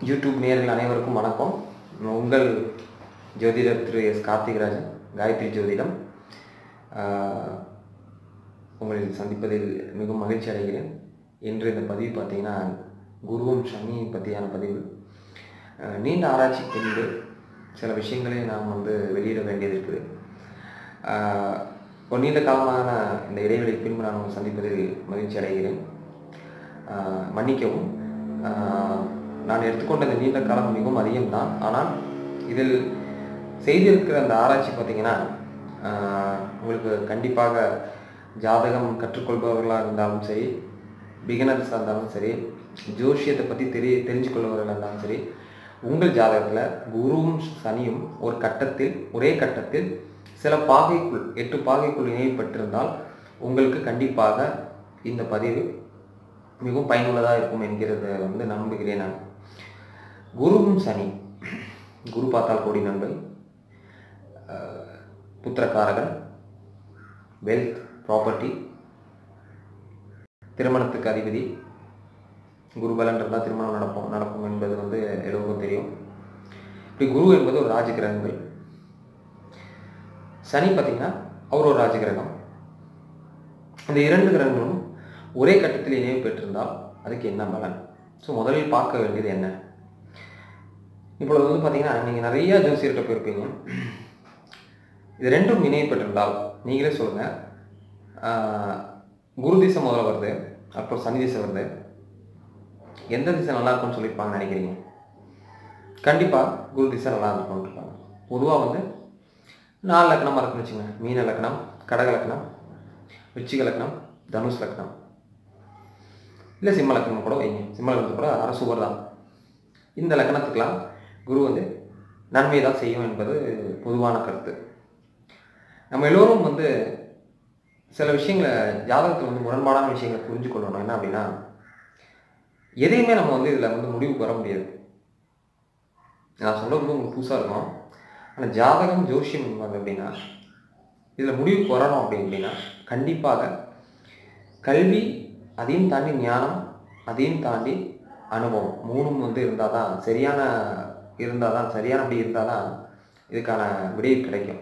YouTube நேயர்கள் அனைவருக்கும் வணக்கம் உங்கள் ஜோதிடர் திரு எஸ் கார்த்திகராஜன் காயத்ரி ஜோதிடம் ஆஹ், உங்களை சந்திப்பதில் மிகவும் மகிழ்ச்சி அடைகிறேன் இன்று இந்த பதிவு பார்த்தீங்கன்னா குருவும் சனியை பற்றியான பதிவு ஆஹ், நீண்ட ஆராய்ச்சி பின்பு சில விஷயங்களை நாம் வந்து வெளியிட வேண்டியது இருக்குது ஆஹ், ஒரு நீண்ட காலமான இந்த இடைவெளி பின்பு நான் உங்களை சந்திப்பதில் மகிழ்ச்சி அடைகிறேன் ஆஹ், மன்னிக்கவும் ஆஹ், நான் எடுத்துக்கொண்ட இந்த நீண்ட காலம் மிகவும் அதிகம் தான் ஆனால் இதில் செய்திருக்கிற அந்த ஆராய்ச்சி பார்த்தீங்கன்னா ஆஹ், உங்களுக்கு கண்டிப்பாக ஜாதகம் கற்றுக்கொள்பவர்களாக இருந்தாலும் சரி பிகினர்ஸாக இருந்தாலும் சரி ஜோஷியத்தை பற்றி தெரிய தெரிஞ்சு கொள்பவர்களாக இருந்தாலும் சரி உங்கள் ஜாதகத்தில் குருவும் சனியும் ஒரு கட்டத்தில் ஒரே கட்டத்தில் சில பாகைக்குள் எட்டு பாகைக்குள் இணையப்பட்டிருந்தால் உங்களுக்கு கண்டிப்பாக இந்த பதிவு மிகவும் பயனுள்ளதாக இருக்கும் என்கிறத வந்து நம்புகிறேன் நான் குருவும் சனி குரு பார்த்தால் கோடி நன்மை அஹ், புத்திரக்காரகன் வெல்த் ப்ராப்பர்ட்டி திருமணத்துக்கு அதிபதி குருபலன் இருந்தால் திருமணம் நடக்கும் நடக்கும் என்பது வந்து எல்லோருக்கும் தெரியும் இப்படி குரு என்பது ஒரு ராஜகிரகங்கள் சனி பார்த்தீங்கன்னா அவர் ஒரு ராஜகிரகம் இந்த இரண்டு கிரகங்களும் ஒரே கட்டத்தில் இணைவு பெற்றிருந்தால் அதுக்கு என்ன பலன் ஸோ முதலில் பார்க்க வேண்டியது என்ன இப்பொழுது வந்து பார்த்தீங்கன்னா நீங்கள் நிறைய ஜோசியர்கிட்ட போயிருப்பீங்க இது ரெண்டும் இணைவு பெற்றிருந்தால் நீங்களே சொல்லுங்கள் குரு திசை முதல்ல வருது அப்புறம் சனி திசை வருது எந்த திசை நல்லா இருக்கும்னு சொல்லியிருப்பாங்கன்னு நினைக்கிறீங்க கண்டிப்பாக குரு திசை நல்லா இருக்கும்னு இருப்பாங்க பொதுவாக வந்து நாலு லக்னமாக இருக்குன்னு வச்சுங்க மீன லக்னம் கடக லக்னம் விச்சிக லக்னம் தனுஷ் லக்னம் இல்லை சிம்ம லக்னம் கூட வைங்க சிம்ம லக்னத்துக்கு கூட அரசுவர் தான் இந்த லக்னத்துக்கெல்லாம் குரு வந்து நன்மை தான் செய்யும் என்பது பொதுவான கருத்து நம்ம எல்லோரும் வந்து சில விஷயங்களை ஜாதகத்தில் வந்து முரண்பாடான விஷயங்களை புரிஞ்சு கொள்ளணும் என்ன அப்படின்னா எதையுமே நம்ம வந்து இதில் வந்து முடிவுக்கு வர முடியாது நான் சொல்றது வந்து உங்களுக்கு புதுசாக இருக்கும் ஆனால் ஜாதகம் ஜோஷியம் என்பது அப்படின்னா இதில் முடிவுக்கு வரணும் அப்படி அப்படின்னா கண்டிப்பாக கல்வி அதையும் தாண்டி ஞானம் அதையும் தாண்டி அனுபவம் மூணும் வந்து இருந்தால் தான் சரியான இருந்தால் தான் சரியான அப்படி இருந்தால் தான் இதுக்கான விடை கிடைக்கும்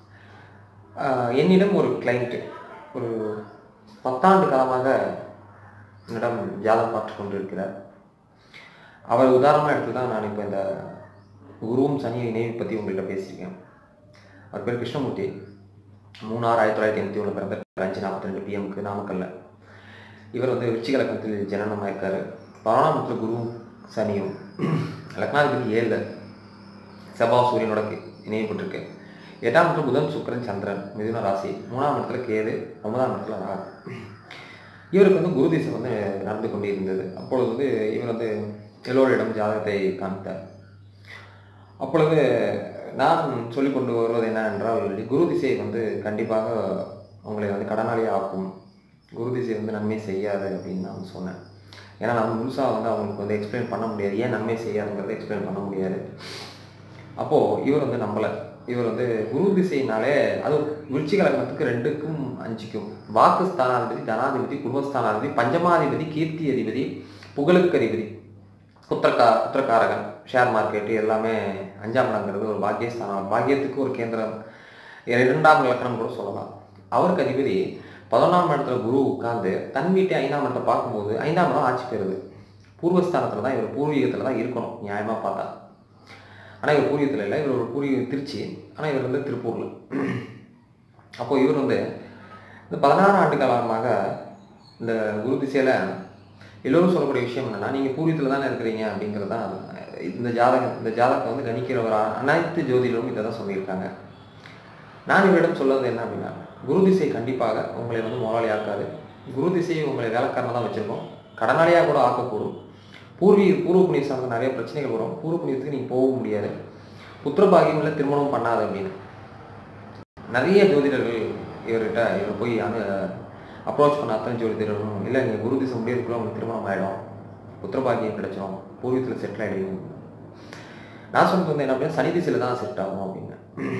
ஆஹ் என்னிடம் ஒரு கிளைண்ட்டு ஒரு பத்தாண்டு காலமாக என்னிடம் ஜாதகம் பார்த்து கொண்டிருக்கிறார் அவர் உதாரணமாக எடுத்து தான் நான் இப்போ இந்த குருவும் சனியை இணைவை பற்றி உங்கள்கிட்ட பேசியிருக்கேன் அவர் பேர் கிருஷ்ணமூர்த்தி மூணாறு ஆயிரத்தி தொள்ளாயிரத்தி எண்பத்தி ஒன்று பிறந்த அஞ்சு நாற்பத்தி ரெண்டு பிஎம்க்கு நாமக்கல்ல இவர் வந்து விருச்சிக லக்னத்தில் ஜனனமாக இருக்காரு பதினொன்றாம் இடத்துல குருவும் சனியும் லக்னாதிபதி ஏழில் செவ்வாய் சூரியனோட இணையப்பட்டிருக்கு எட்டாம் இடத்துல புதன் சுக்கிரன் சந்திரன் மிதுன ராசி மூணாம் இடத்துல கேது ஒன்பதாம் இடத்துல ராகு இவருக்கு வந்து குரு திசை வந்து நடந்து கொண்டு இருந்தது அப்பொழுது வந்து இவர் வந்து எல்லோரிடம் ஜாதகத்தை காமித்தார் அப்பொழுது நான் சொல்லிக் கொண்டு வருவது என்ன என்றால் குரு திசை வந்து கண்டிப்பாக உங்களை வந்து கடனாளி ஆக்கும் குரு திசை வந்து நன்மை செய்யாது அப்படின்னு நான் சொன்னேன் ஏன்னா நம்ம முழுசாக வந்து அவங்களுக்கு வந்து எக்ஸ்பிளைன் பண்ண முடியாது ஏன் நன்மை செய்யாதுங்கிறத எக்ஸ்பிளைன் பண்ண முடியாது அப்போது இவர் வந்து நம்பலை இவர் வந்து குரு திசைனாலே அது விருச்சிக லக்னத்துக்கு ரெண்டுக்கும் அஞ்சுக்கும் வாக்கு ஸ்தானாதிபதி தனாதிபதி குடும்பஸ்தானாதிபதி பஞ்சமாதிபதி கீர்த்தி அதிபதி புகழுக்கு அதிபதி புத்திரக்கா புத்திரக்காரகன் ஷேர் மார்க்கெட்டு எல்லாமே அஞ்சாம் இடங்கிறது ஒரு பாக்கியஸ்தானம் பாக்கியத்துக்கு ஒரு கேந்திரம் இரண்டாம் லக்கணம் கூட சொல்லலாம் அவருக்கு அதிபதி பதினொன்றாம் இடத்துல குரு உட்கார்ந்து தன் வீட்டை ஐந்தாம் இடத்தை பார்க்கும்போது ஐந்தாம் இடம் ஆட்சி பெறுது பூர்வஸ்தானத்தில் தான் இவர் பூர்வீகத்தில் தான் இருக்கணும் நியாயமாக பார்த்தா ஆனால் இவர் பூர்வீகத்தில் இல்லை இவர் ஒரு பூர்வீகம் திருச்சி ஆனால் இவர் வந்து திருப்பூரில் அப்போது இவர் வந்து இந்த பதினாறு ஆண்டு காலமாக இந்த குரு திசையில் எல்லோரும் சொல்லக்கூடிய விஷயம் என்னன்னா நீங்கள் பூர்வீகத்தில் தானே இருக்கிறீங்க அப்படிங்கிறது தான் இந்த ஜாதகம் இந்த ஜாதகத்தை வந்து கணிக்கிறவர் அனைத்து ஜோதிடரும் இதை தான் சொல்லியிருக்காங்க நான் இவரிடம் சொல்வது என்ன அப்படின்னா குரு திசை கண்டிப்பாக உங்களை வந்து முதலாளி ஆக்காது குரு திசை உங்களை வேலைக்காரனாக தான் வச்சுருக்கோம் கடனாளியாக கூட ஆக்கக்கூடும் பூர்வீக பூர்வ புண்ணிய சார்ந்த நிறைய பிரச்சனைகள் வரும் பூர்வ புண்ணியத்துக்கு நீங்கள் போக முடியாது புத்திர பாகியம் இல்லை திருமணம் பண்ணாது அப்படின்னு நிறைய ஜோதிடர்கள் இவர்கிட்ட இவர் போய் அனு அப்ரோச் பண்ண அத்தனை ஜோதிடர்களும் இல்லை நீங்கள் குரு திசை முடியறதுக்குள்ள உங்களுக்கு திருமணம் ஆகிடும் புத்திர பாகியம் கிடைச்சிடும் பூர்வீகத்தில் செட்டில் ஆகிடுவீங்க நான் சொன்னது வந்து என்ன அப்படின்னா சனி திசையில் தான் செட் ஆகும் அப்படின்னு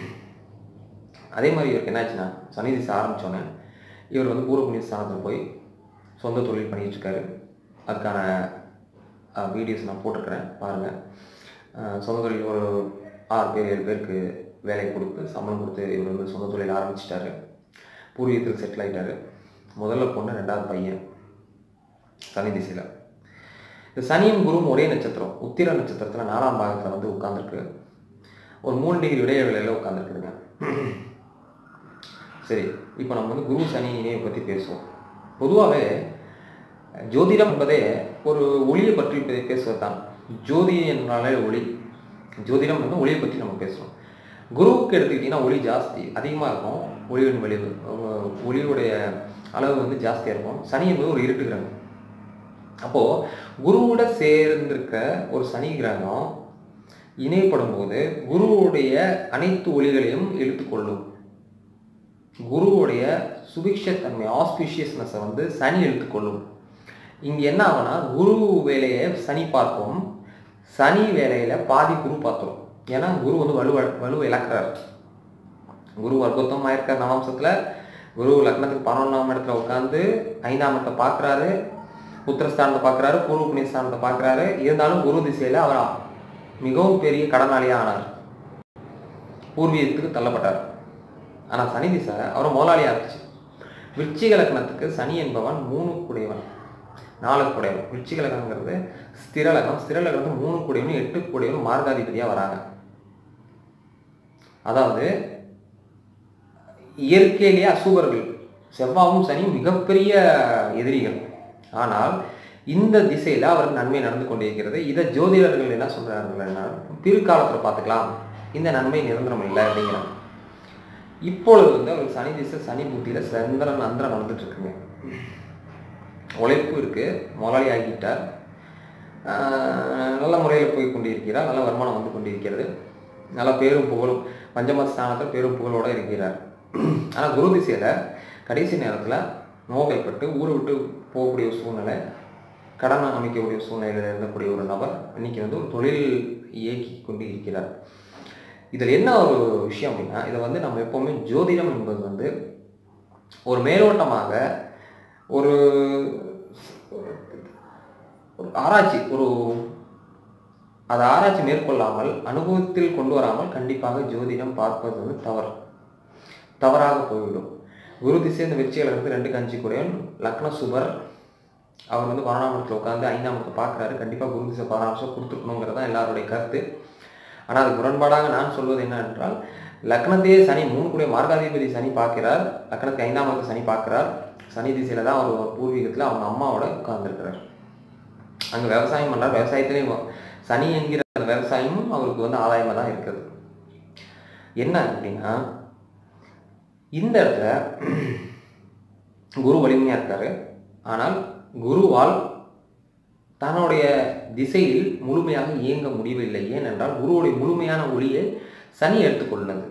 அதே மாதிரி இவருக்கு என்னாச்சுன்னா சனி திசை ஆரம்பித்தோன்னே இவர் வந்து பூர்வ புண்ணிய ஸ்தானத்தில் போய் சொந்த தொழில் பண்ணிட்டு இருக்காரு அதுக்கான வீடியோஸ் நான் போட்டிருக்கிறேன் பாருங்கள் சொந்த தொழில் ஒரு ஆறு பேர் ஏழு பேருக்கு வேலை கொடுத்து சம்பளம் கொடுத்து இவர் வந்து சொந்த தொழில் ஆரம்பிச்சிட்டாரு பூர்வீகத்தில் செட்டில் ஆகிட்டாரு முதல்ல பொண்ணு ரெண்டாவது பையன் சனி திசையில் இந்த சனியும் குருவும் ஒரே நட்சத்திரம் உத்திர நட்சத்திரத்தில் நாலாம் பாகத்தில் வந்து உட்காந்துருக்கு ஒரு மூணு டிகிரி இடைவேளையில் உட்காந்துருக்குதுங்க சரி இப்போ நம்ம வந்து குரு சனி இணையை பற்றி பேசுவோம் பொதுவாகவே ஜோதிடம் என்பதே ஒரு ஒளியை பற்றி பே- பேசுவது தான் ஜோதி என்றாலே ஒளி ஜோதிடம் வந்து ஒளியை பற்றி நம்ம பேசுகிறோம் குருவுக்கு எடுத்துக்கிட்டிங்கன்னா ஒளி ஜாஸ்தி அதிகமாக இருக்கும் ஒளியின் விளைவு அஹ் ஒளியுடைய அளவு வந்து ஜாஸ்தியாக இருக்கும் சனி என்பது ஒரு இருட்டு கிரகம் அப்போது குருவோட சேர்ந்திருக்க ஒரு சனி கிரகம் இணைப்படும் போது குருவுடைய அனைத்து ஒளிகளையும் இழுத்துக்கொள்ளும் குருவுடைய சுபிக்ஷத்தன்மை ஆஸ்பிஷியஸ்னஸை வந்து சனி எடுத்துக்கொள்ளும் இங்கே என்ன ஆகும்னா குரு வேலையை சனி பார்க்கும் சனி வேலையில பாதி குரு பார்த்துரும் ஏன்னா குரு வந்து வலு வலு இழக்கிறார் குரு வர்க்கத்தம் ஆயிருக்கார் நவாம்சத்தில் குரு லக்னத்துக்கு பதினொன்றாம் இடத்துல உட்காந்து ஐந்தாம் இடத்தை பார்க்குறாரு உத்தரஸ்தானத்தை பார்க்குறாரு பூர்வ புண்ணியஸ்தானத்தை பார்க்குறாரு இருந்தாலும் குரு திசையில் அவர் மிகவும் பெரிய கடனாளியாக ஆனார் பூர்வீகத்துக்கு தள்ளப்பட்டார் ஆனால் சனி திசை அவர் முதலாளியாக இருந்துச்சு விருச்சிக லக்னத்துக்கு சனி என்பவன் மூணு கூடியவன் நாலு கூடியவன் விருச்சிக லக்னங்கிறது ஸ்திர லக்னம் ஸ்திர லக்னத்து மூணு கூடியவனும் எட்டு கூடியவனும் மார்காதிபதியாக வராங்க அதாவது இயற்கையிலேயே அசுபர்கள் செவ்வாவும் சனியும் மிகப்பெரிய எதிரிகள் ஆனால் இந்த திசையில் அவருக்கு நன்மை நடந்து கொண்டிருக்கிறது இதை ஜோதிடர்கள் என்ன சொல்றாங்கன்னா பிற்காலத்தில் பார்த்துக்கலாம் இந்த நன்மை நிரந்தரம் இல்லை அப்படிங்கிறாங்க இப்பொழுது வந்து அவருக்கு சனி திசை சனி புத்தியில் சந்திரன் அந்தரம் நடந்துட்டு இருக்குங்க உழைப்பு இருக்கு முதலாளி ஆகிட்டார் ஆஹ் நல்ல முறையில் போய் கொண்டிருக்கிறார் நல்ல வருமானம் வந்து கொண்டிருக்கிறது நல்ல பேரும் புகழும் பஞ்சம ஸ்தானத்தில் பேரும் புகழோட இருக்கிறார் ஆனால் குரு திசையில் கடைசி நேரத்தில் நோய்பட்டு ஊரை விட்டு போகக்கூடிய ஒரு சூழ்நிலை கடன் அமைக்கக்கூடிய சூழ்நிலையில் இருந்தக்கூடிய ஒரு நபர் இன்னைக்கு வந்து ஒரு தொழில் இயக்கி கொண்டு இருக்கிறார் இதில் என்ன ஒரு விஷயம் அப்படின்னா இதை வந்து நம்ம எப்போவுமே ஜோதிடம் என்பது வந்து ஒரு மேலோட்டமாக ஒரு ஒரு ஆராய்ச்சி ஒரு அதை ஆராய்ச்சி மேற்கொள்ளாமல் அனுபவத்தில் கொண்டு வராமல் கண்டிப்பாக ஜோதிடம் பார்ப்பது வந்து தவறு தவறாக போய்விடும் குரு திசை இந்த வெற்றியில் இருந்து ரெண்டு கஞ்சி கூடையன் லக்ன சுபர் அவர் வந்து பதினாம் இடத்துல உட்காந்து ஐந்தாம் இடத்தை பார்க்குறாரு கண்டிப்பாக குரு திசை பதினாறு வருஷம் கொடுத்துருக்கணுங்கிறது தான் எல்லாருடைய கருத்து ஆனால் அது முரண்பாடாக நான் சொல்வது என்ன என்றால் லக்னத்தையே சனி மூணு கூடிய மார்காதிபதி சனி பார்க்கிறார் லக்னத்தை ஐந்தாம் இடத்தை சனி பார்க்கிறார் சனி திசையில தான் அவர் பூர்வீகத்தில் அவங்க அம்மாவோட உட்கார்ந்துருக்கிறார் அங்கே விவசாயம் பண்ணுறார் விவசாயத்துலேயும் சனி என்கிற அந்த விவசாயமும் அவருக்கு வந்து ஆதாயமாக தான் இருக்குது என்ன அப்படின்னா இந்த இடத்துல குரு வலிமையாக இருக்காரு ஆனால் குருவால் தன்னுடைய திசையில் முழுமையாக இயங்க முடியவில்லை ஏனென்றால் குருவுடைய முழுமையான ஒளியை சனி எடுத்துக்கொள்ளுது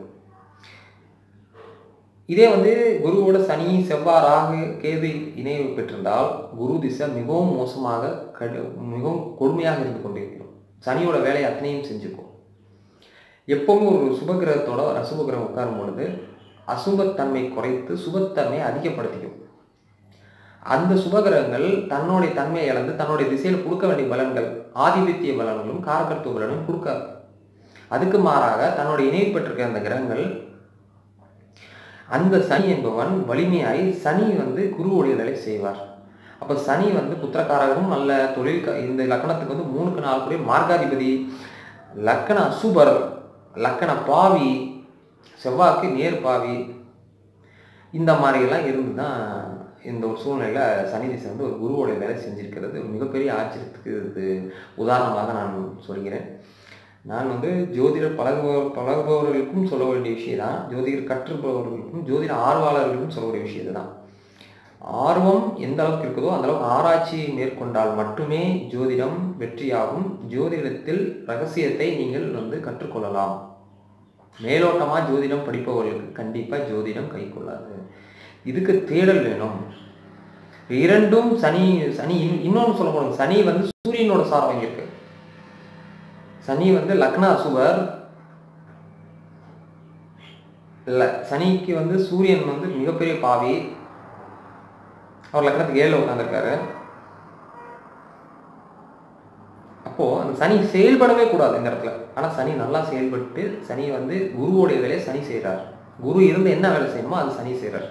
இதே வந்து குருவோட சனி செவ்வாய் ராகு கேது இணைவு பெற்றிருந்தால் குரு திசை மிகவும் மோசமாக கடு மிகவும் கொடுமையாக இருந்து கொண்டிருக்கிறோம் சனியோட வேலையை அத்தனையும் செஞ்சுக்கும் எப்பவுமே ஒரு சுபகிரகத்தோட ஒரு அசுபகிரகம் உட்காரும் பொழுது அசுபத்தன்மை குறைத்து சுபத்தன்மையை அதிகப்படுத்திக்கும் அந்த சுபகிரகங்கள் தன்னுடைய தன்மையை இழந்து தன்னுடைய திசையில் கொடுக்க வேண்டிய பலன்கள் ஆதிபத்திய பலன்களும் காரகத்துவ பலனும் கொடுக்காது அதுக்கு மாறாக தன்னுடைய இணைவு பெற்றிருக்க அந்த கிரகங்கள் அந்த சனி என்பவன் வலிமையாய் சனி வந்து குருவுடைய வேலை செய்வார் அப்போ சனி வந்து புத்திரக்காரகரும் நல்ல தொழில் க- இந்த லக்கணத்துக்கு வந்து மூணுக்கு நாலு கூடிய மார்காதிபதி லக்கண அசுபர் லக்கண பாவி செவ்வாய்க்கு நேர் பாவி இந்த மாதிரியெல்லாம் இருந்து தான் இந்த ஒரு சூழ்நிலையில் சனி திசை வந்து ஒரு குருவோட வேலை செஞ்சிருக்கிறது ஒரு மிகப்பெரிய ஆச்சரியத்துக்கு இது உதாரணமாக நான் சொல்கிறேன் நான் வந்து ஜோதிடர் பழகுபவர் பழகுபவர்களுக்கும் சொல்ல வேண்டிய விஷயம் தான் ஜோதிடர் கற்றுப்பவர்களுக்கும் ஜோதிட ஆர்வலர்களுக்கும் சொல்ல வேண்டிய விஷயம் இதுதான் ஆர்வம் எந்த அளவுக்கு இருக்குதோ அந்த அளவுக்கு ஆராய்ச்சி மேற்கொண்டால் மட்டுமே ஜோதிடம் வெற்றியாகும் ஜோதிடத்தில் ரகசியத்தை நீங்கள் வந்து கற்றுக்கொள்ளலாம் மேலோட்டமா ஜோதிடம் படிப்பவர்களுக்கு கண்டிப்பா ஜோதிடம் கை கொள்ளாது இதுக்கு தேடல் வேணும் இரண்டும் சனி சனி இன்- இன்னொன்னு சொல்ல போனோம் சனி வந்து சூரியனோட சார்பம் இருக்கு சனி வந்து லக்ன அசுபர் இல்ல சனிக்கு வந்து சூரியன் வந்து மிகப்பெரிய பாவி அவர் லக்னத்துக்கு ஏழுல உட்காந்துருக்காரு அப்போது அந்த சனி செயல்படவே கூடாது இந்த இடத்துல ஆனால் சனி நல்லா செயல்பட்டு சனி வந்து குருவோடைய வேலையை சனி செய்கிறார் குரு இருந்து என்ன வேலை செய்யணுமோ அது சனி செய்கிறார்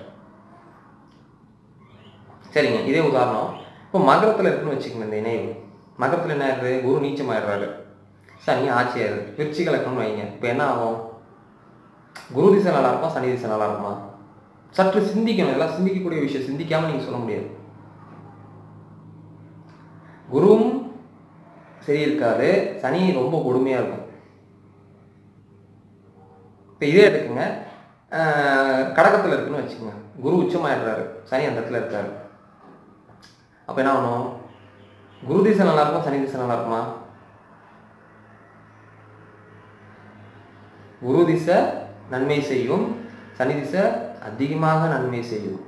சரிங்க இதே உதாரணம் இப்போ மகரத்தில் இருக்குன்னு வச்சுக்கோங்க இந்த இணைவு மகரத்தில் என்ன ஆயிடுது குரு நீச்சமாயிடுறாரு சனி ஆட்சி ஆயிடுது விருச்சிக லக்கணம்னு வைங்க இப்போ என்ன ஆகும் குரு திசை நல்லா இருக்குமா சனி திசை நல்லா இருக்குமா சற்று சிந்திக்கணும் இதெல்லாம் சிந்திக்கக்கூடிய விஷயம் சிந்திக்காம நீங்க சொல்ல முடியாது குருவும் சரி இருக்காது சனி ரொம்ப கொடுமையா இருக்கும் இப்போ இதே எடுத்துக்கங்க ஆஹ் கடகத்துல இருக்குன்னு வச்சுக்கோங்க குரு உச்சமாயிடுறாரு சனி அந்த இடத்துல இருக்காரு அப்ப என்ன ஆகணும் குரு திசை நல்லா இருக்குமா சனி திசை நல்லா இருக்குமா குரு திசை நன்மை செய்யும் சனி திசை அதிகமாக நன்மை செய்யும்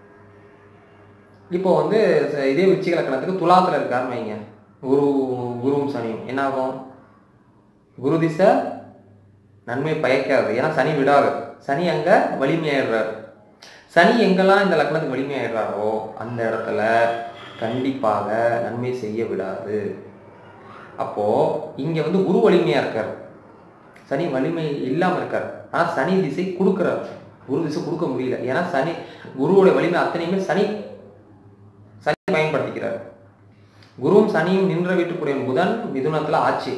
இப்போ வந்து ச- இதே விருச்சிக லக்கணத்துக்கு துலாத்துல இருக்காருன்னு வைங்க குரு குருவும் சனியும் என்ன ஆகும் குரு திசை நன்மை பயக்காது ஏன்னா சனி விடாது சனி அங்க வலிமையாயிடுறாரு சனி எங்கெல்லாம் இந்த லக்னத்துக்கு வலிமையாயிடுறாரோ அந்த இடத்துல கண்டிப்பாக நன்மை செய்ய விடாது அப்போ இங்க வந்து குரு வலிமையா இருக்காரு சனி வலிமை இல்லாம இருக்காரு ஆனா சனி திசை கொடுக்குறாரு குரு திசை கொடுக்க முடியல ஏன்னா சனி குருவோட வலிமை அத்தனையுமே சனி சனி பயன்படுத்திக்கிறார் குருவும் சனியும் நின்ற வீட்டுக்குடைய புதன் மிதுனத்துல ஆட்சி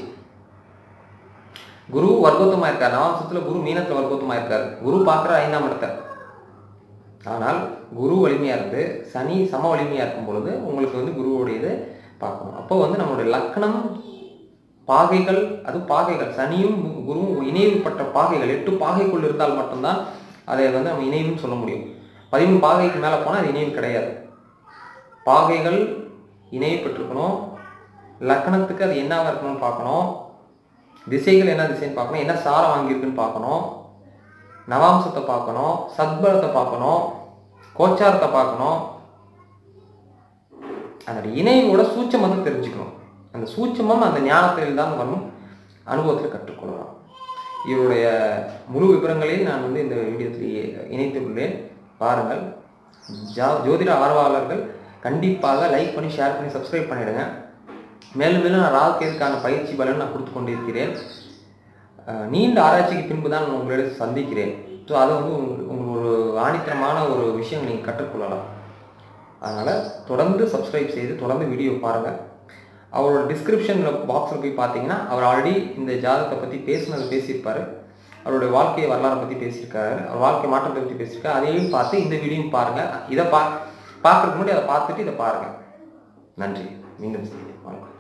குரு வர்க்கோத்தமா இருக்கார் நவாம்சத்துல குரு மீனத்துல வர்க்கோத்தமா இருக்கார் குரு பார்க்குற ஐந்தாம் இடத்தை ஆனால் குரு வலிமையா இருந்து சனி சம வலிமையா இருக்கும் பொழுது உங்களுக்கு வந்து குருவுடையது பார்க்கணும் அப்போ வந்து நம்மளுடைய லக்னம் பாகைகள் அது பாகைகள் சனியும் கு- குருவும் இணைவுப்பட்ட பாகைகள் எட்டு பாகைக்குள் இருந்தால் மட்டும்தான் அதை வந்து நம்ம இணைவுன்னு சொல்ல முடியும் பதிமூணு பாகைக்கு மேலே போனால் அது இணைவு கிடையாது பாகைகள் இணைவு பெற்றிருக்கணும் லக்னத்துக்கு அது என்னவா இருக்கணும்னு பார்க்கணும் திசைகள் என்ன திசைன்னு பார்க்கணும் என்ன சாரம் வாங்கியிருக்குன்னு பார்க்கணும் நவாம்சத்தை பார்க்கணும் சத்பலத்தை பார்க்கணும் கோச்சாரத்தை பார்க்கணும் அதோட இணைவோட சூட்சமத்தை தெரிஞ்சுக்கணும் அந்த சூட்சமம் அந்த ஞானத்தில் தான் வரணும் அனுபவத்தில் கற்றுக்கொள்ளலாம் இவருடைய முழு விவரங்களையும் நான் வந்து இந்த வீடியோத்தில் இணைத்துள்ளேன் பாருங்கள் ஜா ஜோதிட ஆர்வலர்கள் கண்டிப்பாக லைக் பண்ணி ஷேர் பண்ணி சப்ஸ்கிரைப் பண்ணிடுங்க மேலும் மேலும் நான் ராகுகேதுக்கான பயிற்சி பலன் நான் கொடுத்து கொண்டிருக்கிறேன் அஹ் நீண்ட ஆராய்ச்சிக்கு பின்பு தான் நான் உங்களிடம் சந்திக்கிறேன் ஸோ அதை வந்து உங்களுக்கு உங்களுக்கு ஒரு ஆணித்தரமான ஒரு விஷயம் நீங்கள் கற்றுக்கொள்ளலாம் அதனால் தொடர்ந்து சப்ஸ்கிரைப் செய்து தொடர்ந்து வீடியோ பாருங்கள் அவரோட டிஸ்கிரிப்ஷனில் பாக்ஸில் போய் பார்த்தீங்கன்னா அவர் ஆல்ரெடி இந்த ஜாதகத்தை பற்றி பேசுனது பேசியிருப்பாரு அவருடைய வாழ்க்கை வரலாறை பற்றி பேசியிருக்காரு அவர் வாழ்க்கை மாற்றத்தை பற்றி பேசியிருக்காரு அதையும் பார்த்து இந்த வீடியோவும் பாருங்கள் இதை பா பார்க்கறதுக்கு முன்னாடி அதை பார்த்துட்டு இதை பாருங்கள் நன்றி மீண்டும் சந்திப்போம் வணக்கம்